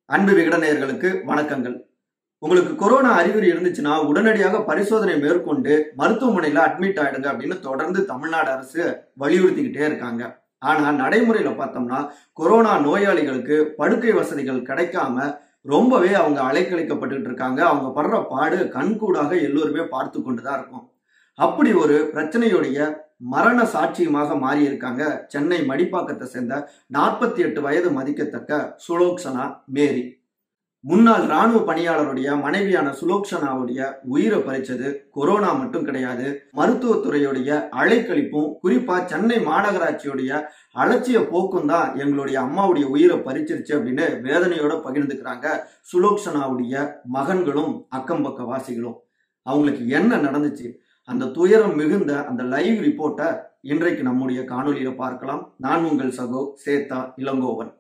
அன்பு விகடநேயர்களுக்கு வணக்கங்கள் உங்களுக்கு கொரோனா அறிகுறி இருந்துச்சுன்னா உடனடியாக பரிசோதனை மேற்கொண்டு மருத்துவமனையில அட்மிட் ஆயிடுங்க அப்படின்னு தொடர்ந்து தமிழ்நாடு அரசு வலியுறுத்திக்கிட்டே இருக்காங்க ஆனா நடைமுறையில பார்த்தோம்னா கொரோனா நோயாளிகளுக்கு படுக்கை வசதிகள் கிடைக்காம ரொம்பவே அவங்க அலைக்கழிக்கப்பட்டுட்டு இருக்காங்க அவங்க படுற பாடு கண்கூடாக எல்லோருமே பார்த்து கொண்டுதான் இருக்கும் அப்படி ஒரு பிரச்சனையுடைய மரண சாட்சியமாக மாறி இருக்காங்க சென்னை மடிப்பாக்கத்தை சேர்ந்த நாற்பத்தி எட்டு வயது மதிக்கத்தக்க சுலோக்ஷனா மேரி முன்னாள் ராணுவ பணியாளருடைய மனைவியான சுலோக்ஷனாவுடைய உயிரை பறிச்சது கொரோனா மட்டும் கிடையாது மருத்துவத்துறையுடைய அலைக்கழிப்பும் குறிப்பா சென்னை மாநகராட்சியுடைய அலட்சிய போக்கும் தான் எங்களுடைய அம்மாவுடைய உயிரை பறிச்சிருச்சு அப்படின்னு வேதனையோட பகிர்ந்துக்கிறாங்க சுலோக்ஷனாவுடைய மகன்களும் அக்கம் பக்க வாசிகளும் அவங்களுக்கு என்ன நடந்துச்சு அந்த துயரம் மிகுந்த அந்த லைவ் ரிப்போர்ட்டை இன்றைக்கு நம்முடைய காணொலியில பார்க்கலாம் நான் உங்கள் சகோ சேத்தா இளங்கோவன்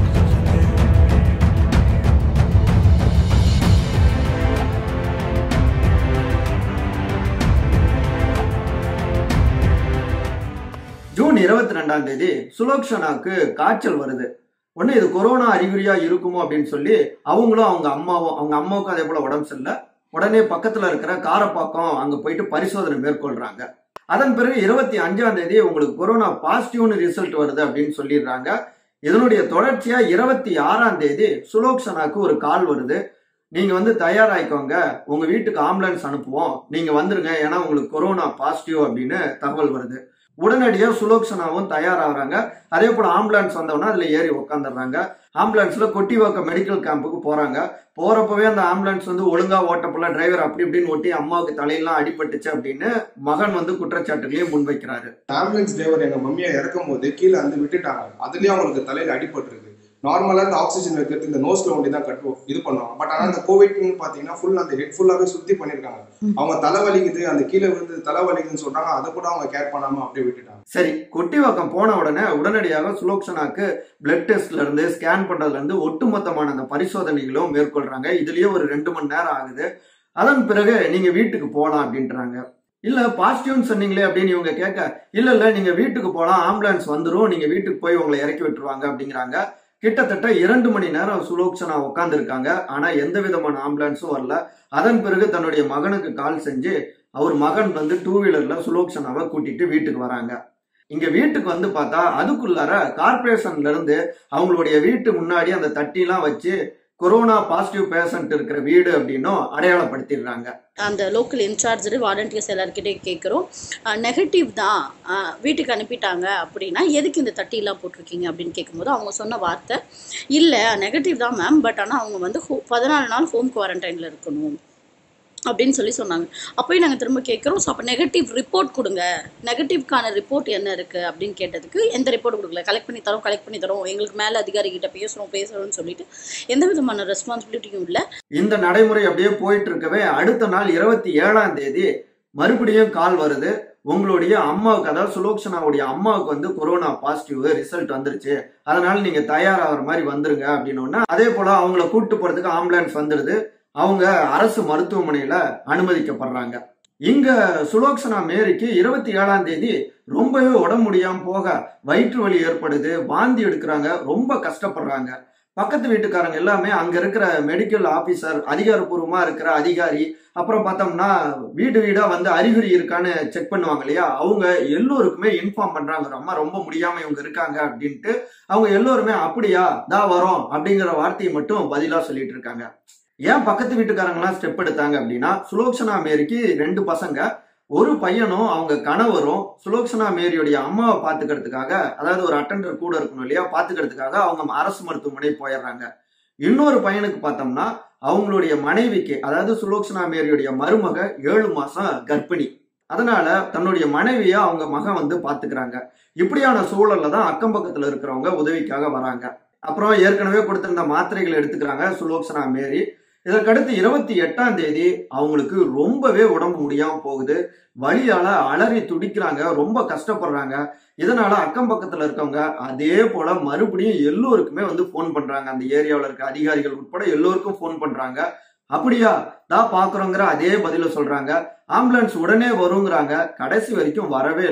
ஜூன் இருபத்தி ரெண்டாம் தேதி சுலோக்ஷனாக்கு காய்ச்சல் வருது உடனே இது கொரோனா அறிகுறியா இருக்குமோ அப்படின்னு சொல்லி அவங்களும் அவங்க அம்மாவும் அவங்க அம்மாவுக்கும் அதே போல உடம்பு சரியில்லை உடனே பக்கத்துல இருக்கிற காரப்பாக்கம் அங்க போயிட்டு பரிசோதனை மேற்கொள்றாங்க அதன் பிறகு இருபத்தி அஞ்சாம் தேதி உங்களுக்கு கொரோனா பாசிட்டிவ்னு ரிசல்ட் வருது அப்படின்னு சொல்லிடுறாங்க இதனுடைய தொடர்ச்சியா இருபத்தி ஆறாம் தேதி சுலோக்ஷனாக்கு ஒரு கால் வருது நீங்க வந்து தயாராயிக்கோங்க உங்க வீட்டுக்கு ஆம்புலன்ஸ் அனுப்புவோம் நீங்க வந்துருங்க ஏன்னா உங்களுக்கு கொரோனா பாசிட்டிவ் அப்படின்னு தகவல் வருது உடனடியாக சுலோக்ஷனாவும் தயாராகிறாங்க அதே போல ஆம்புலன்ஸ் வந்தவொடனே அதுல ஏறி உட்காந்துடுறாங்க ஆம்புலன்ஸ்ல கொட்டிவாக்க மெடிக்கல் கேம்புக்கு போறாங்க போறப்பவே அந்த ஆம்புலன்ஸ் வந்து ஒழுங்கா ஓட்டப்போல டிரைவர் அப்படி இப்படின்னு ஒட்டி அம்மாவுக்கு தலையெல்லாம் அடிபட்டுச்சு அப்படின்னு மகன் வந்து குற்றச்சாட்டுலயே முன்வைக்கிறாரு ஆம்புலன்ஸ் டிரைவர் எங்க மம்மியை இறக்கும் போது கீழே வந்து விட்டுட்டாங்க அதுலயும் அவங்களுக்கு தலையில அடிபட்டிருக்கு நார்மலா இந்த ஆக்சிஜன் வைக்கிறது இந்த நோஸ்ல ஒண்டி தான் கட்டுவோம் இது பண்ணுவாங்க பட் ஆனா இந்த கோவிட்னு பாத்தீங்கன்னா ஃபுல் அந்த ஹெட் ஃபுல்லாவே சுத்தி பண்ணிருக்காங்க அவங்க தலை வலிக்குது அந்த கீழே விழுந்து தலை வலிக்குதுன்னு சொல்றாங்க அதை கூட அவங்க கேர் பண்ணாம அப்படியே விட்டுட்டாங்க சரி கொட்டிவாக்கம் போன உடனே உடனடியாக சுலோக்ஷனாக்கு பிளட் டெஸ்ட்ல இருந்து ஸ்கேன் பண்றதுல இருந்து ஒட்டுமொத்தமான அந்த பரிசோதனைகளும் மேற்கொள்றாங்க இதுலயே ஒரு ரெண்டு மணி நேரம் ஆகுது அதன் பிறகு நீங்க வீட்டுக்கு போகலாம் அப்படின்றாங்க இல்ல பாசிட்டிவ்னு சொன்னீங்களே அப்படின்னு இவங்க கேட்க இல்ல இல்ல நீங்க வீட்டுக்கு போலாம் ஆம்புலன்ஸ் வந்துரும் நீங்க வீட்டுக்கு போய் உங்களை இறக்கி விட்டுருவாங்க அப்படிங்கிறாங்க கிட்டத்தட்ட இரண்டு மணி நேரம் சுலோக்ஷனா உட்காந்துருக்காங்க ஆனா எந்த விதமான ஆம்புலன்ஸும் வரல அதன் பிறகு தன்னுடைய மகனுக்கு கால் செஞ்சு அவர் மகன் வந்து டூ வீலர்ல சுலோக்ஷனாவை கூட்டிட்டு வீட்டுக்கு வராங்க இங்க வீட்டுக்கு வந்து பார்த்தா அதுக்குள்ளார கார்பரேஷன்ல இருந்து அவங்களுடைய வீட்டு முன்னாடி அந்த தட்டிலாம் வச்சு கொரோனா பாசிட்டிவ் பேஷண்ட் இருக்கிற வீடு அப்படின்னும் அடையாளப்படுத்திடுறாங்க அந்த லோக்கல் இன்சார்ஜரு வாலண்டியர்ஸ் எல்லாருக்கிட்டையும் கேட்குறோம் நெகட்டிவ் தான் அஹ், வீட்டுக்கு அனுப்பிட்டாங்க அப்படின்னா எதுக்கு இந்த தட்டிலாம் போட்டிருக்கீங்க அப்படின்னு கேட்கும்போது அவங்க சொன்ன வார்த்தை இல்லை நெகட்டிவ் தான் மேம் பட் ஆனால் அவங்க வந்து ஹோ பதினாலு நாள் ஹோம் குவாரண்டைனில் இருக்கணும் அப்படின்னு சொல்லி சொன்னாங்க அப்போயும் நாங்கள் திரும்ப கேட்குறோம் ஸோ அப்போ நெகட்டிவ் ரிப்போர்ட் கொடுங்க நெகட்டிவ்க்கான ரிப்போர்ட் என்ன இருக்குது அப்படின்னு கேட்டதுக்கு எந்த ரிப்போர்ட் கொடுக்கல கலெக்ட் பண்ணி தரோம் கலெக்ட் பண்ணி தரோம் எங்களுக்கு மேலே அதிகாரிகிட்ட பேசுகிறோம் பேசுகிறோம்னு சொல்லிட்டு எந்த விதமான ரெஸ்பான்சிபிலிட்டியும் இல்லை இந்த நடைமுறை அப்படியே போயிட்டு இருக்கவே அடுத்த நாள் இருபத்தி ஏழாம் தேதி மறுபடியும் கால் வருது உங்களுடைய அம்மாவுக்கு அதாவது சுலோக்ஷனாவுடைய அம்மாவுக்கு வந்து கொரோனா பாசிட்டிவ் ரிசல்ட் வந்துருச்சு அதனால நீங்க தயாராகிற மாதிரி வந்துருங்க அப்படின்னு அதே போல அவங்கள கூட்டு போறதுக்கு ஆம்புலன்ஸ் வந்துடுது அவங்க அரசு மருத்துவமனையில அனுமதிக்கப்படுறாங்க இங்க சுலோக்ஷனா மேரிக்கு இருபத்தி ஏழாம் தேதி ரொம்பவே உடம்பு முடியாம போக வயிற்று வலி ஏற்படுது வாந்தி எடுக்கிறாங்க ரொம்ப கஷ்டப்படுறாங்க பக்கத்து வீட்டுக்காரங்க எல்லாமே அங்க இருக்கிற மெடிக்கல் ஆபீசர் அதிகாரப்பூர்வமா இருக்கிற அதிகாரி அப்புறம் பார்த்தோம்னா வீடு வீடா வந்து அறிகுறி இருக்கான்னு செக் பண்ணுவாங்க இல்லையா அவங்க எல்லோருக்குமே இன்ஃபார்ம் பண்றாங்க ஒரு அம்மா ரொம்ப முடியாம இவங்க இருக்காங்க அப்படின்ட்டு அவங்க எல்லோருமே அப்படியா தா வரோம் அப்படிங்கிற வார்த்தையை மட்டும் பதிலா சொல்லிட்டு இருக்காங்க ஏன் பக்கத்து வீட்டுக்காரங்களாம் ஸ்டெப் எடுத்தாங்க அப்படின்னா சுலோக்ஷனா மேரிக்கு ரெண்டு பசங்க ஒரு பையனும் அவங்க கணவரும் சுலோக்ஷனா மேரியுடைய அம்மாவை பாத்துக்கிறதுக்காக அதாவது ஒரு அட்டண்டர் கூட இருக்கணும் இல்லையா பாத்துக்கிறதுக்காக அவங்க அரசு மருத்துவமனை போயிடுறாங்க இன்னொரு பையனுக்கு பார்த்தோம்னா அவங்களுடைய மனைவிக்கு அதாவது சுலோக்ஷனா மேரியுடைய மருமக ஏழு மாசம் கர்ப்பிணி அதனால தன்னுடைய மனைவிய அவங்க மகன் வந்து பாத்துக்கிறாங்க இப்படியான சூழல்ல தான் அக்கம் பக்கத்துல இருக்கிறவங்க உதவிக்காக வராங்க அப்புறம் ஏற்கனவே கொடுத்திருந்த மாத்திரைகள் எடுத்துக்கிறாங்க சுலோக்ஷனா மேரி இதற்கடுத்து இருபத்தி எட்டாம் தேதி அவங்களுக்கு ரொம்பவே உடம்பு முடியாம போகுது வலியால அலறி துடிக்கிறாங்க ரொம்ப கஷ்டப்படுறாங்க இதனால அக்கம் பக்கத்துல இருக்கவங்க அதே போல மறுபடியும் எல்லோருக்குமே வந்து ஃபோன் பண்றாங்க அந்த ஏரியாவில் இருக்க அதிகாரிகள் உட்பட எல்லோருக்கும் ஃபோன் பண்றாங்க அப்படியா தான் பாக்குறோங்கிற அதே பதில சொல்றாங்க ஆம்புலன்ஸ் உடனே வருங்கிறாங்க கடைசி வரைக்கும் வரவே இல்லை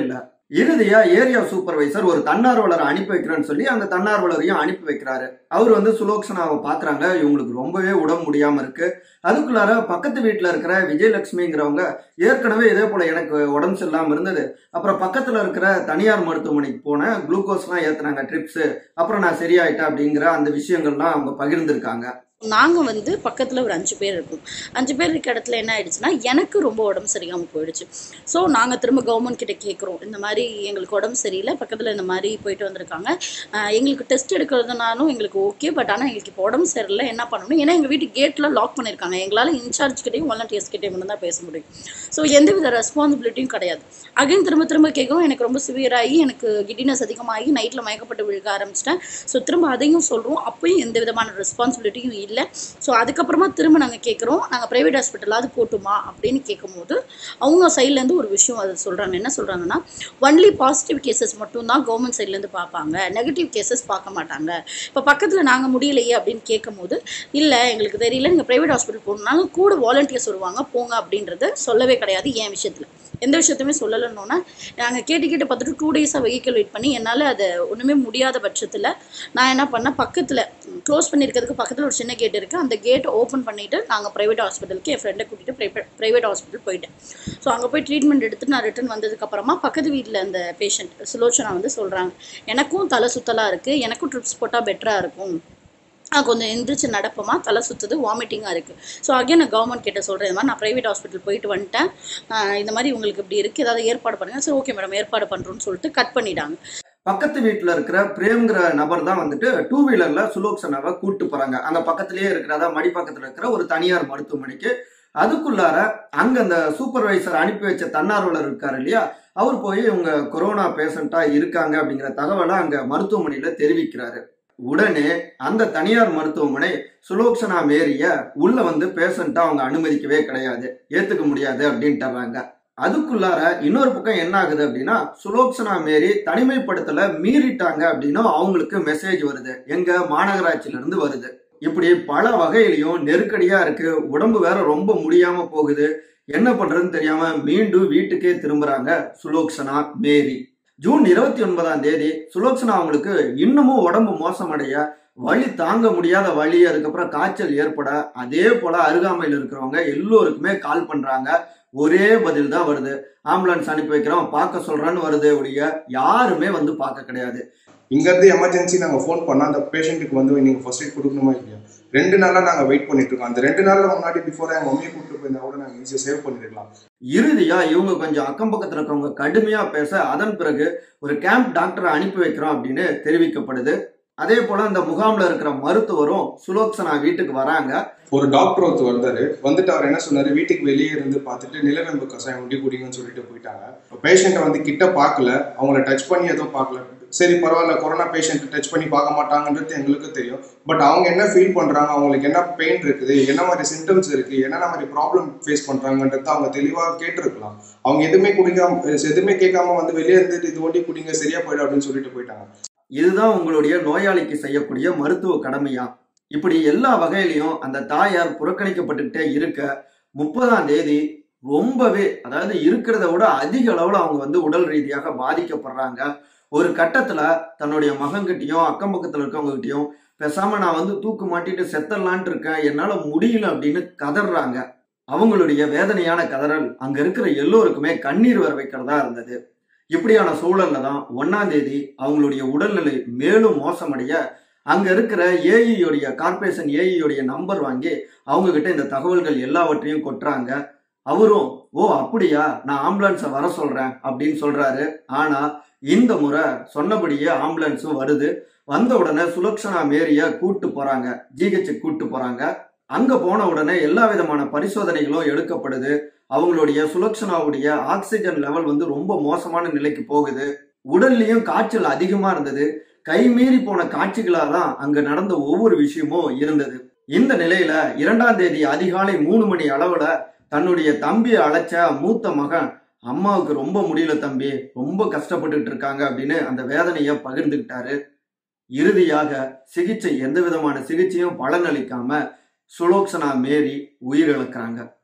இறுதியா ஏரியா சூப்பர்வைசர் ஒரு தன்னார்வலரை அனுப்பி வைக்கிறேன்னு சொல்லி அந்த தன்னார்வலரையும் அனுப்பி வைக்கிறாரு அவர் வந்து சுலோக்ஷனாவை பாக்குறாங்க இவங்களுக்கு ரொம்பவே உடம்பு முடியாம இருக்கு அதுக்குள்ளார பக்கத்து வீட்டுல இருக்கிற விஜயலட்சுமிங்கிறவங்க ஏற்கனவே இதே போல எனக்கு உடம்பு சரியில்லாம இருந்தது அப்புறம் பக்கத்துல இருக்கிற தனியார் மருத்துவமனைக்கு போனேன் குளுக்கோஸ்லாம் ஏத்துனாங்க ட்ரிப்ஸ் அப்புறம் நான் சரியாயிட்டேன் அப்படிங்கிற அந்த விஷயங்கள்லாம் அவங்க பகிர்ந்திருக்காங்க நாங்கள் வந்து பக்கத்தில் ஒரு அஞ்சு பேர் இருக்கோம் அஞ்சு பேர் இருக்க இடத்துல என்ன ஆயிடுச்சுன்னா எனக்கு ரொம்ப உடம்பு சரியாமல் போயிடுச்சு ஸோ நாங்கள் திரும்ப கவர்மெண்ட் கிட்ட கேட்குறோம் இந்த மாதிரி எங்களுக்கு உடம்பு சரியில்லை பக்கத்தில் இந்த மாதிரி போயிட்டு வந்திருக்காங்க ஆஹ் எங்களுக்கு டெஸ்ட் எடுக்கிறதுனாலும் எங்களுக்கு ஓகே பட் ஆனால் எங்களுக்கு இப்போ உடம்பு சரியில்லை என்ன பண்ணணும் ஏன்னா எங்கள் வீட்டு கேட்டில் லாக் பண்ணியிருக்காங்க எங்களால் இன்சார்ஜ் கிட்டையும் வாலண்டியர்ஸ் கிட்டையும் மட்டும் தான் பேச முடியும் ஸோ எந்தவித ரெஸ்பான்சிபிலிட்டியும் கிடையாது அகைன் திரும்ப திரும்ப கேட்குறோம் எனக்கு ரொம்ப சிவியராகி எனக்கு கிட்டினஸ் அதிகமாகி நைட்டில் மயக்கப்பட்டு விழுக ஆரம்பிச்சிட்டேன் ஸோ திரும்ப அதையும் சொல்கிறோம் அப்பயும் எந்த விதமான ரெஸ்பான்சிபிலிட்டியும் இல்லை ஸோ அதுக்கப்புறமா திரும்ப நாங்கள் கேட்குறோம் நாங்கள் ப்ரைவேட் ஹாஸ்பிட்டலாவது போட்டுமா அப்படின்னு கேட்கும்போது அவங்க சைட்லேருந்து ஒரு விஷயம் அதை சொல்கிறாங்க என்ன சொல்கிறாங்கன்னா ஒன்லி பாசிட்டிவ் கேசஸ் மட்டும்தான் கவர்மெண்ட் சைட்லேருந்து பார்ப்பாங்க நெகட்டிவ் கேசஸ் பார்க்க மாட்டாங்க இப்போ பக்கத்தில் நாங்கள் முடியலையே அப்படின்னு கேட்கும்போது இல்லை எங்களுக்கு தெரியல நீங்கள் ப்ரைவேட் ஹாஸ்பிட்டல் போகணுன்னாங்க கூட வாலண்டியர்ஸ் வருவாங்க போங்க அப்படின்றது சொல்லவே கிடையாது என் விஷயத்தில் எந்த விஷயத்தையுமே சொல்லலைன்னொன்னா நாங்கள் கேட்டு கேட்டு பார்த்துட்டு டூ டேஸாக வெஹிக்கிள் வெயிட் பண்ணி என்னால் அதை ஒன்றுமே முடியாத பட்சத்தில் நான் என்ன பண்ணேன் பக்கத்தில் க்ளோஸ் பண்ணியிருக்கிறதுக்கு பக்கத்தில் ஒரு சின்ன கேட் இருக்குது அந்த கேட் ஓப்பன் பண்ணிவிட்டு நாங்கள் ப்ரைவேட் ஹாஸ்பிட்டலுக்கு என் ஃப்ரெண்டை கூட்டிகிட்டு ப்ரைவேட் ப்ரைவேட் ஹாஸ்பிட்டல் போயிட்டேன் ஸோ அங்கே போய் ட்ரீட்மெண்ட் எடுத்துட்டு நான் ரிட்டர்ன் வந்ததுக்கப்புறமா பக்கத்து வீட்டில் அந்த பேஷண்ட் சுலோச்சனா வந்து சொல்கிறாங்க எனக்கும் தலை சுத்தலாக இருக்குது எனக்கும் ட்ரிப்ஸ் போட்டால் பெட்டராக இருக்கும் நான் கொஞ்சம் எந்திரிச்சு நடப்போமா தலை சுற்றுது வாமிட்டிங்காக இருக்குது ஸோ அகைன் நான் கவர்மெண்ட் கிட்ட சொல்கிறேன் இந்த மாதிரி நான் ப்ரைவேட் ஹாஸ்பிட்டல் போயிட்டு வந்துட்டேன் ஆஹ் இந்த மாதிரி உங்களுக்கு இப்படி இருக்குது ஏதாவது ஏற்பாடு பண்ணுங்க சரி ஓகே மேடம் ஏற்பாடு பண்ணுறோன்னு சொல்லிட்டு கட் பண்ணிட்டாங்க பக்கத்து வீட்டுல இருக்கிற பிரேம்ங்கிற நபர் தான் வந்துட்டு டூ வீலர்ல சுலோக்ஷனாவை கூட்டு போறாங்க அங்க பக்கத்திலேயே இருக்கிறதா மடி பக்கத்துல இருக்கிற ஒரு தனியார் மருத்துவமனைக்கு அதுக்குள்ளார அங்க அந்த சூப்பர்வைசர் அனுப்பி வச்ச தன்னார்வலர் இருக்காரு இல்லையா அவர் போய் இவங்க கொரோனா பேஷண்டா இருக்காங்க அப்படிங்கிற தகவலை அங்க மருத்துவமனையில தெரிவிக்கிறாரு உடனே அந்த தனியார் மருத்துவமனை சுலோக்ஷனா மேரிய உள்ள வந்து பேஷண்டா அவங்க அனுமதிக்கவே கிடையாது ஏத்துக்க முடியாது அப்படின்ட்டு அதுக்குள்ளார இன்னொரு பக்கம் என்ன ஆகுது அப்படின்னா சுலோக்ஷனா மேரி தனிமைப்படுத்தல மீறிட்டாங்க அப்படின்னு அவங்களுக்கு மெசேஜ் வருது எங்க மாநகராட்சியில இருந்து வருது இப்படி பல வகையிலையும் நெருக்கடியா இருக்கு உடம்பு வேற ரொம்ப முடியாம போகுது என்ன பண்றதுன்னு தெரியாம மீண்டும் வீட்டுக்கே திரும்புறாங்க சுலோக்ஷனா மேரி ஜூன் இருபத்தி ஒன்பதாம் தேதி சுலோக்ஷனா அவங்களுக்கு இன்னமும் உடம்பு மோசமடைய வலி தாங்க முடியாத வலி அதுக்கப்புறம் காய்ச்சல் ஏற்பட அதே போல அருகாமையில் இருக்கிறவங்க எல்லோருக்குமே கால் பண்றாங்க ஒரே பதில் தான் வருது ஆம்புலன்ஸ் அனுப்பி வைக்கிறோம் பார்க்க சொல்றேன்னு வருது ஒழிய யாருமே வந்து பார்க்க கிடையாது இங்கேருந்து எமர்ஜென்சி நாங்கள் ஃபோன் பண்ணால் அந்த பேஷண்ட்டுக்கு வந்து நீங்கள் ஃபர்ஸ்ட் எய்ட் கொடுக்கணுமா இல்லையா ரெண்டு நாளாக நாங்கள் வெயிட் பண்ணிட்டு இருக்கோம் அந்த ரெண்டு நாளில் முன்னாடி பிஃபோர் எங்கள் மம்மியை கூப்பிட்டு போயிருந்தா கூட நாங்கள் ஈஸியாக சேவ் பண்ணிருக்கலாம் இறுதியா இவங்க கொஞ்சம் அக்கம் பக்கத்துல இருக்கிறவங்க கடுமையா பேச அதன் பிறகு ஒரு கேம்ப் டாக்டரை அனுப்பி வைக்கிறோம் அப்படின்னு தெரிவிக்கப்படுது அதே போல அந்த முகாம்ல இருக்கிற மருத்துவரும் சுலோக்ஷனா வீட்டுக்கு வராங்க ஒரு டாக்டர் ஒருத்தர் வந்தாரு வந்துட்டு அவர் என்ன சொன்னாரு வீட்டுக்கு வெளியே இருந்து பார்த்துட்டு நிலவேம்பு கசாயம் முடி குடிங்கன்னு சொல்லிட்டு போயிட்டாங்க பேஷண்ட்டை வந்து கிட்ட பார்க்கல அவங்கள டச் பண்ணி எதுவும் பார்க்கல சரி பரவாயில்ல கொரோனா பேஷண்ட் டச் பண்ணி பார்க்க மாட்டாங்கன்றது எங்களுக்கு தெரியும் பட் அவங்க என்ன ஃபீல் பண்றாங்க அவங்களுக்கு என்ன பெயின் இருக்குது என்ன மாதிரி சிம்டம்ஸ் இருக்கு என்னென்ன மாதிரி ப்ராப்ளம் ஃபேஸ் பண்றாங்கன்றத அவங்க தெளிவாக கேட்டிருக்கலாம் அவங்க எதுவுமே குடிக்காம எதுவுமே கேட்காம வந்து வெளியே இருந்துட்டு இது ஓட்டி குடிங்க சரியா போயிடும் அப்படின்னு சொல்லிட்டு போயிட்டாங்க இதுதான் உங்களுடைய நோயாளிக்கு செய்யக்கூடிய மருத்துவ கடமையா இப்படி எல்லா வகையிலையும் அந்த தாயார் புறக்கணிக்கப்பட்டுக்கிட்டே இருக்க முப்பதாம் தேதி ரொம்பவே அதாவது இருக்கிறத விட அதிக அளவுல அவங்க வந்து உடல் ரீதியாக பாதிக்கப்படுறாங்க ஒரு கட்டத்துல தன்னுடைய மகன்கிட்டயும் அக்கம் பக்கத்துல இருக்கவங்ககிட்டயும் பேசாம நான் வந்து தூக்கு மாட்டிட்டு செத்தரலான்ட்டு இருக்கேன் என்னால முடியல அப்படின்னு கதறாங்க அவங்களுடைய வேதனையான கதறல் அங்க இருக்கிற எல்லோருக்குமே கண்ணீர் வர வைக்கிறதா இருந்தது இப்படியான சூழல்ல தான் ஒன்னாம் தேதி அவங்களுடைய உடல்நிலை மேலும் மோசமடைய அங்க இருக்கிற ஏஇயோடைய கார்பரேஷன் ஏஇயோடைய நம்பர் வாங்கி அவங்க கிட்ட இந்த தகவல்கள் எல்லாவற்றையும் கொட்டுறாங்க அவரும் ஓ அப்படியா நான் ஆம்புலன்ஸை வர சொல்றேன் அப்படின்னு சொல்றாரு ஆனா இந்த முறை சொன்னபடியே ஆம்புலன்ஸும் வருது வந்த உடனே சுலக்ஷனா மேரிய கூட்டு போறாங்க ஜிஹெச் கூட்டு போறாங்க அங்க போன உடனே எல்லா விதமான பரிசோதனைகளும் எடுக்கப்படுது அவங்களுடைய சுலக்ஷனாவுடைய ஆக்சிஜன் லெவல் வந்து ரொம்ப மோசமான நிலைக்கு போகுது உடல்லையும் காய்ச்சல் அதிகமா இருந்தது கை மீறி போன காட்சிகளா தான் அங்க நடந்த ஒவ்வொரு விஷயமும் இருந்தது இந்த நிலையில இரண்டாம் தேதி அதிகாலை மூணு மணி அளவுல தன்னுடைய தம்பியை அழைச்ச மூத்த மகன் அம்மாவுக்கு ரொம்ப முடியல தம்பி ரொம்ப கஷ்டப்பட்டுட்டு இருக்காங்க அப்படின்னு அந்த வேதனையை பகிர்ந்துக்கிட்டாரு இறுதியாக சிகிச்சை எந்த விதமான சிகிச்சையும் பலனளிக்காம சுலோக்ஷனா மேரி உயிரிழக்கிறாங்க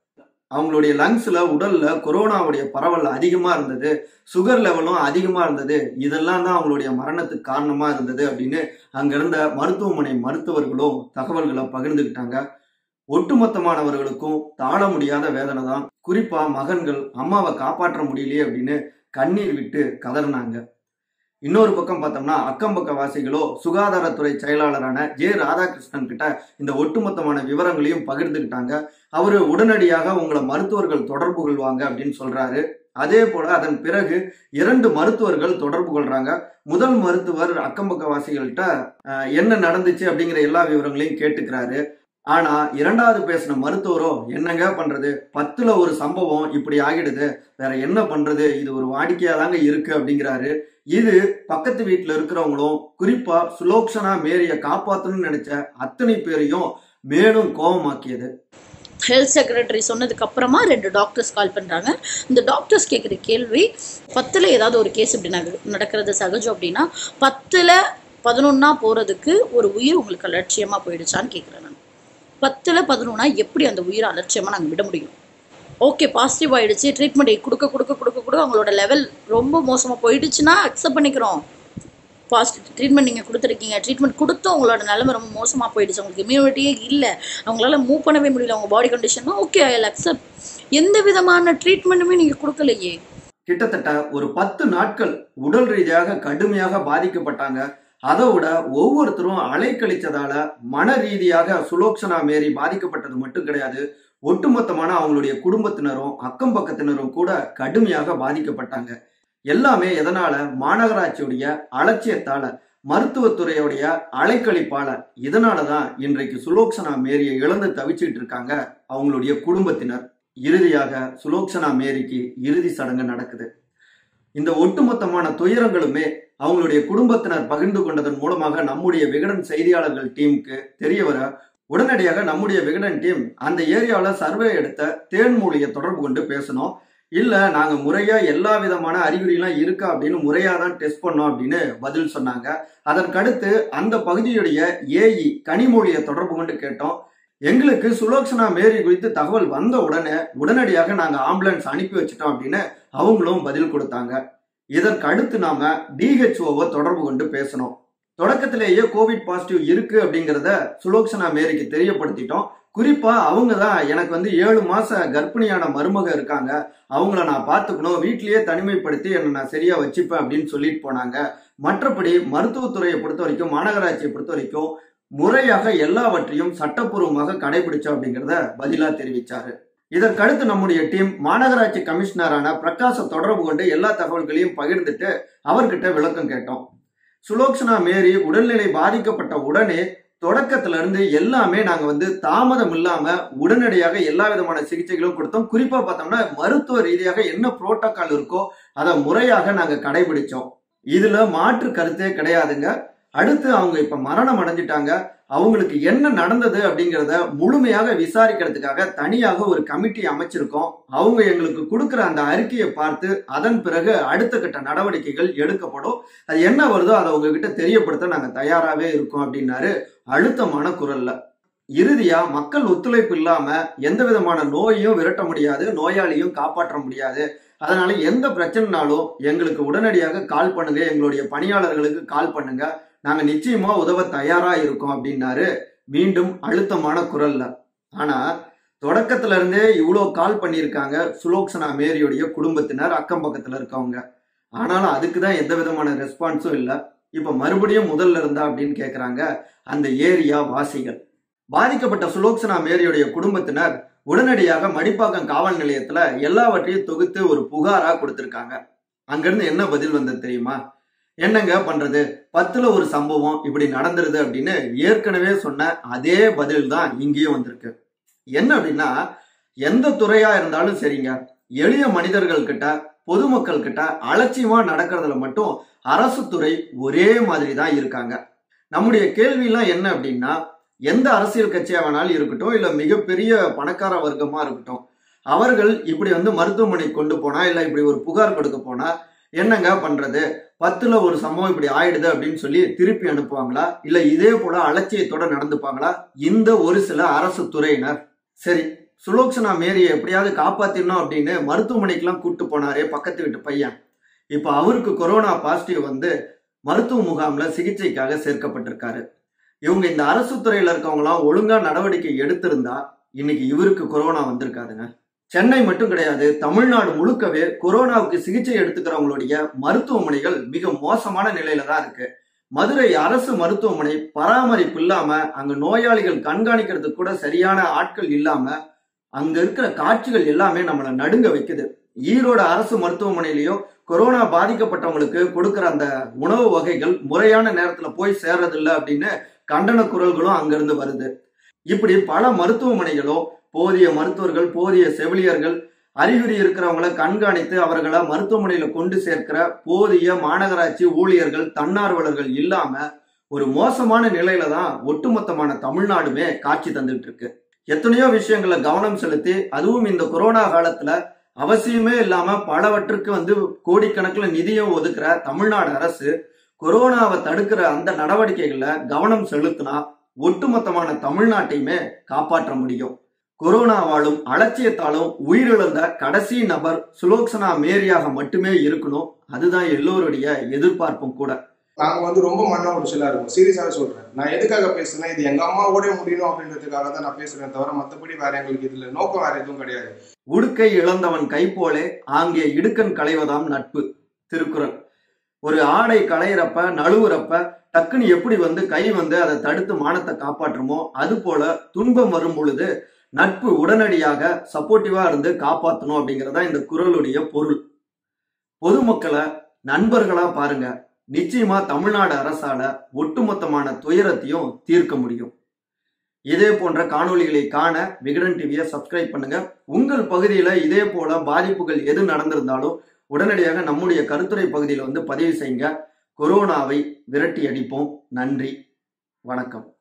அவங்களுடைய லங்ஸ்ல உடல்ல கொரோனாவுடைய பரவல் அதிகமா இருந்தது சுகர் லெவலும் அதிகமா இருந்தது இதெல்லாம் தான் அவங்களுடைய மரணத்துக்கு காரணமா இருந்தது அப்படின்னு அங்க இருந்த மருத்துவமனை மருத்துவர்களும் தகவல்களை பகிர்ந்துக்கிட்டாங்க ஒட்டுமொத்தமானவர்களுக்கும் தாழ முடியாத வேதனை தான் குறிப்பா மகன்கள் அம்மாவை காப்பாற்ற முடியலையே அப்படின்னு கண்ணீர் விட்டு கதறினாங்க இன்னொரு பக்கம் பார்த்தோம்னா அக்கம் பக்க வாசிகளோ சுகாதாரத்துறை செயலாளரான ஜே ராதாகிருஷ்ணன் கிட்ட இந்த ஒட்டுமொத்தமான விவரங்களையும் பகிர்ந்துக்கிட்டாங்க அவரு உடனடியாக உங்களை மருத்துவர்கள் தொடர்பு கொள்வாங்க அப்படின்னு சொல்றாரு அதே போல அதன் பிறகு இரண்டு மருத்துவர்கள் தொடர்பு கொள்றாங்க முதல் மருத்துவர் அக்கம் பக்க வாசிகள்கிட்ட அஹ், என்ன நடந்துச்சு அப்படிங்கிற எல்லா விவரங்களையும் கேட்டுக்கிறாரு ஆனா இரண்டாவது பேசின மருத்துவரோ என்னங்க பண்றது பத்துல ஒரு சம்பவம் இப்படி ஆகிடுது வேற என்ன பண்றது இது ஒரு வாடிக்கையா தாங்க இருக்கு அப்படிங்கிறாரு இது பக்கத்து வீட்டுல இருக்கிறவங்களும் குறிப்பா சுலோக்ஷனா மேரிய காப்பாத்தணும்னு நினைச்ச அத்தனை பேரையும் மேலும் கோபமாக்கியது ஹெல்த் செக்ரட்டரி சொன்னதுக்கு அப்புறமா ரெண்டு டாக்டர்ஸ் கால் பண்ணுறாங்க இந்த டாக்டர்ஸ் கேட்குற கேள்வி பத்தில் ஏதாவது ஒரு கேஸ் இப்படி நட நடக்கிறது சகஜம் அப்படின்னா பத்தில் பதினொன்னா போகிறதுக்கு ஒரு உயிர் உங்களுக்கு அலட்சியமாக போயிடுச்சான்னு கேட்குறேன் நான் பத்தில் பதினொன்னா எப்படி அந்த உயிரை அலட்சியமாக நாங்கள் விட முடியும் ஓகே பாசிட்டிவ் ஆயிடுச்சு ட்ரீட்மெண்ட் கொடுக்க கொடுக்க கொடுக்க கொடுக்க அவங்களோட லெவல் ரொம்ப மோசமாக போயிடுச்சுன்னா அக்செப்ட் பண்ணிக்கிறோம் பாசிட்டிவ் ட்ரீட்மெண்ட் நீங்கள் கொடுத்துருக்கீங்க ட்ரீட்மெண்ட் கொடுத்தும் உங்களோட நிலைமை ரொம்ப மோசமாக போயிடுச்சு அவங்களுக்கு இம்யூனிட்டியே இல்லை அவங்களால மூவ் பண்ணவே முடியல அவங்க பாடி கண்டிஷன்னா ஓகே ஐ அக்செப்ட் எந்த விதமான ட்ரீட்மெண்ட்டுமே நீங்கள் கொடுக்கலையே கிட்டத்தட்ட ஒரு பத்து நாட்கள் உடல் ரீதியாக கடுமையாக பாதிக்கப்பட்டாங்க அதை விட ஒவ்வொருத்தரும் அலைக்கழிச்சதால மன ரீதியாக சுலோக்ஷனா மேரி பாதிக்கப்பட்டது மட்டும் கிடையாது ஒட்டுமொத்தமான அவங்களுடைய குடும்பத்தினரும் அக்கம் பக்கத்தினரும் கூட கடுமையாக பாதிக்கப்பட்டாங்க எல்லாமே எதனால மாநகராட்சியுடைய அலட்சியத்தால மருத்துவத்துறையுடைய அலைக்கழிப்பால இதனாலதான் இன்றைக்கு சுலோக்ஷனா மேரியை இழந்து தவிச்சிட்டு இருக்காங்க அவங்களுடைய குடும்பத்தினர் இறுதியாக சுலோக்ஷனா மேரிக்கு இறுதி சடங்கு நடக்குது இந்த ஒட்டுமொத்தமான துயரங்களுமே அவங்களுடைய குடும்பத்தினர் பகிர்ந்து கொண்டதன் மூலமாக நம்முடைய விகடன் செய்தியாளர்கள் டீமுக்கு தெரிய வர உடனடியாக நம்முடைய விகடன் டீம் அந்த ஏரியாவில் சர்வே எடுத்த தேன்மொழியை தொடர்பு கொண்டு பேசணும் இல்ல நாங்க முறையா எல்லா விதமான அறிகுறிலாம் இருக்கா அப்படின்னு முறையா தான் டெஸ்ட் பண்ணோம் அப்படின்னு பதில் சொன்னாங்க அதற்கடுத்து அந்த பகுதியுடைய ஏஇ கனிமொழியை தொடர்பு கொண்டு கேட்டோம் எங்களுக்கு சுலோக்ஷனா மேரி குறித்து தகவல் வந்த உடனே உடனடியாக நாங்க ஆம்புலன்ஸ் அனுப்பி வச்சிட்டோம் அப்படின்னு அவங்களும் பதில் கொடுத்தாங்க இதற்கு அடுத்து நாம டிஹெச்ஓவை தொடர்பு கொண்டு பேசணும் தொடக்கத்திலேயே கோவிட் பாசிட்டிவ் இருக்கு அப்படிங்கிறத சுலோக்ஷனா மேரிக்கு தெரியப்படுத்திட்டோம் குறிப்பா அவங்க தான் எனக்கு வந்து ஏழு மாச கர்ப்பிணியான மருமக இருக்காங்க அவங்கள நான் பார்த்துக்கணும் வீட்லயே தனிமைப்படுத்தி என்னை நான் சரியா வச்சுப்பேன் அப்படின்னு சொல்லிட்டு போனாங்க மற்றபடி மருத்துவத்துறையை பொறுத்த வரைக்கும் மாநகராட்சியை பொறுத்த வரைக்கும் முறையாக எல்லாவற்றையும் சட்டப்பூர்வமாக கடைபிடிச்சோம் அப்படிங்கிறத பதிலா தெரிவிச்சாரு இதற்கடுத்து நம்முடைய டீம் மாநகராட்சி கமிஷனரான பிரகாச தொடர்பு கொண்டு எல்லா தகவல்களையும் பகிர்ந்துட்டு அவர்கிட்ட விளக்கம் கேட்டோம் சுலோக்ஷனா மேரி உடல்நிலை பாதிக்கப்பட்ட உடனே தொடக்கத்துல இருந்து எல்லாமே நாங்க வந்து தாமதம் இல்லாம உடனடியாக எல்லா விதமான சிகிச்சைகளும் கொடுத்தோம் குறிப்பா பார்த்தோம்னா மருத்துவ ரீதியாக என்ன புரோட்டோகால் இருக்கோ அதை முறையாக நாங்க கடைபிடிச்சோம் இதுல மாற்று கருத்தே கிடையாதுங்க அடுத்து அவங்க இப்ப மரணம் அடைஞ்சிட்டாங்க அவங்களுக்கு என்ன நடந்தது அப்படிங்கிறத முழுமையாக விசாரிக்கிறதுக்காக தனியாக ஒரு கமிட்டி அமைச்சிருக்கோம் அவங்க எங்களுக்கு கொடுக்குற அந்த அறிக்கையை பார்த்து அதன் பிறகு அடுத்த கட்ட நடவடிக்கைகள் எடுக்கப்படும் அது என்ன வருதோ அதை உங்ககிட்ட தெரியப்படுத்த நாங்க தயாராகவே இருக்கோம் அப்படின்னாரு அழுத்தமான குரல்ல இறுதியா மக்கள் ஒத்துழைப்பு இல்லாம எந்த விதமான நோயையும் விரட்ட முடியாது நோயாளியும் காப்பாற்ற முடியாது அதனால எந்த பிரச்சனைனாலும் எங்களுக்கு உடனடியாக கால் பண்ணுங்க எங்களுடைய பணியாளர்களுக்கு கால் பண்ணுங்க நாங்க நிச்சயமா உதவ தயாரா இருக்கோம் அப்படின்னாரு மீண்டும் அழுத்தமான குரல்ல ஆனா தொடக்கத்துல இருந்தே இவ்வளோ கால் பண்ணியிருக்காங்க சுலோக்ஷனா மேரியுடைய குடும்பத்தினர் அக்கம் பக்கத்துல இருக்கவங்க ஆனாலும் அதுக்கு தான் எந்த விதமான ரெஸ்பான்ஸும் இல்லை இப்ப மறுபடியும் முதல்ல இருந்தா அப்படின்னு கேக்குறாங்க அந்த ஏரியா வாசிகள் பாதிக்கப்பட்ட சுலோக்ஷனா மேரியுடைய குடும்பத்தினர் உடனடியாக மடிப்பாக்கம் காவல் நிலையத்துல எல்லாவற்றையும் தொகுத்து ஒரு புகாரா கொடுத்திருக்காங்க அங்கிருந்து என்ன பதில் வந்தது தெரியுமா என்னங்க பண்றது பத்துல ஒரு சம்பவம் இப்படி நடந்துருது அப்படின்னு ஏற்கனவே சொன்ன அதே பதில் தான் இங்கேயும் வந்திருக்கு என்ன அப்படின்னா எந்த துறையா இருந்தாலும் சரிங்க எளிய மனிதர்கள் கிட்ட பொதுமக்கள் கிட்ட அலட்சியமா நடக்கிறதுல மட்டும் அரசு துறை ஒரே மாதிரி தான் இருக்காங்க நம்முடைய கேள்வியெல்லாம் என்ன அப்படின்னா எந்த அரசியல் கட்சியா வேணாலும் இருக்கட்டும் இல்ல மிகப்பெரிய பணக்கார வர்க்கமா இருக்கட்டும் அவர்கள் இப்படி வந்து மருத்துவமனை கொண்டு போனா இல்ல இப்படி ஒரு புகார் கொடுக்க போனா என்னங்க பண்றது பத்துல ஒரு சம்பவம் இப்படி ஆயிடுது அப்படின்னு சொல்லி திருப்பி அனுப்புவாங்களா இல்ல இதே போல அலட்சியத்தோட நடந்துப்பாங்களா இந்த ஒரு சில அரசு துறையினர் சரி சுலோக்ஷனா மேரியை எப்படியாவது காப்பாத்திடணும் அப்படின்னு மருத்துவமனைக்கெல்லாம் கூட்டு போனாரே பக்கத்து வீட்டு பையன் இப்போ அவருக்கு கொரோனா பாசிட்டிவ் வந்து மருத்துவ முகாம்ல சிகிச்சைக்காக சேர்க்கப்பட்டிருக்காரு இவங்க இந்த அரசு துறையில இருக்கவங்களாம் ஒழுங்கா நடவடிக்கை எடுத்திருந்தா இன்னைக்கு இவருக்கு கொரோனா வந்திருக்காதுங்க சென்னை மட்டும் கிடையாது தமிழ்நாடு முழுக்கவே கொரோனாவுக்கு சிகிச்சை எடுத்துக்கிறவங்களுடைய மருத்துவமனைகள் மிக மோசமான நிலையில தான் இருக்கு மதுரை அரசு மருத்துவமனை பராமரிப்பு இல்லாம அங்க நோயாளிகள் கண்காணிக்கிறதுக்கு கூட சரியான ஆட்கள் இல்லாம அங்க இருக்கிற காட்சிகள் எல்லாமே நம்மளை நடுங்க வைக்குது ஈரோடு அரசு மருத்துவமனையிலயும் கொரோனா பாதிக்கப்பட்டவங்களுக்கு கொடுக்கிற அந்த உணவு வகைகள் முறையான நேரத்துல போய் சேர்றதில்ல அப்படின்னு கண்டன குரல்களும் அங்கிருந்து வருது இப்படி பல மருத்துவமனைகளும் போதிய மருத்துவர்கள் போதிய செவிலியர்கள் அறிகுறி இருக்கிறவங்கள கண்காணித்து அவர்களை மருத்துவமனையில கொண்டு சேர்க்கிற போதிய மாநகராட்சி ஊழியர்கள் தன்னார்வலர்கள் இல்லாம ஒரு மோசமான நிலையில தான் ஒட்டுமொத்தமான தமிழ்நாடுமே காட்சி தந்துட்டு இருக்கு எத்தனையோ விஷயங்களை கவனம் செலுத்தி அதுவும் இந்த கொரோனா காலத்துல அவசியமே இல்லாம பலவற்றுக்கு வந்து கோடிக்கணக்கில் நிதியம் ஒதுக்குற தமிழ்நாடு அரசு கொரோனாவை தடுக்கிற அந்த நடவடிக்கைகளை கவனம் செலுத்தினா ஒட்டுமொத்தமான தமிழ்நாட்டையுமே காப்பாற்ற முடியும் கொரோனாவாலும் அலட்சியத்தாலும் உயிரிழந்த கடைசி நபர் சுலோக்சனா மேரியாக மட்டுமே இருக்கணும் அதுதான் எல்லோருடைய எதிர்பார்ப்பும் கூட நாங்க வந்து ரொம்ப மன உடைச்சலா இருக்கும் சீரியஸாவே சொல்றேன் நான் எதுக்காக பேசுறேன் இது எங்க அம்மாவோட முடியணும் அப்படின்றதுக்காக தான் நான் பேசுறேன் தவிர மத்தபடி வேற எங்களுக்கு இதுல நோக்கம் வேற எதுவும் கிடையாது உடுக்கை இழந்தவன் கை போலே ஆங்கே இடுக்கன் களைவதாம் நட்பு திருக்குறள் ஒரு ஆடை களையிறப்ப நழுவுறப்ப டக்குன்னு எப்படி வந்து கை வந்து அதை தடுத்து மானத்தை காப்பாற்றுமோ அது போல துன்பம் வரும் பொழுது நட்பு உடனடியாக சப்போர்ட்டிவா இருந்து காப்பாற்றணும் அப்படிங்கறதா இந்த குரலுடைய பொருள் பொதுமக்களை நண்பர்களா பாருங்க நிச்சயமா தமிழ்நாடு அரசால ஒட்டுமொத்தமான துயரத்தையும் தீர்க்க முடியும் இதே போன்ற காணொளிகளை காண விகடன் டிவியை சப்ஸ்கிரைப் பண்ணுங்க உங்கள் பகுதியில இதே போல பாதிப்புகள் எது நடந்திருந்தாலும் உடனடியாக நம்முடைய கருத்துரை பகுதியில் வந்து பதிவு செய்யுங்க கொரோனாவை விரட்டி அடிப்போம் நன்றி வணக்கம்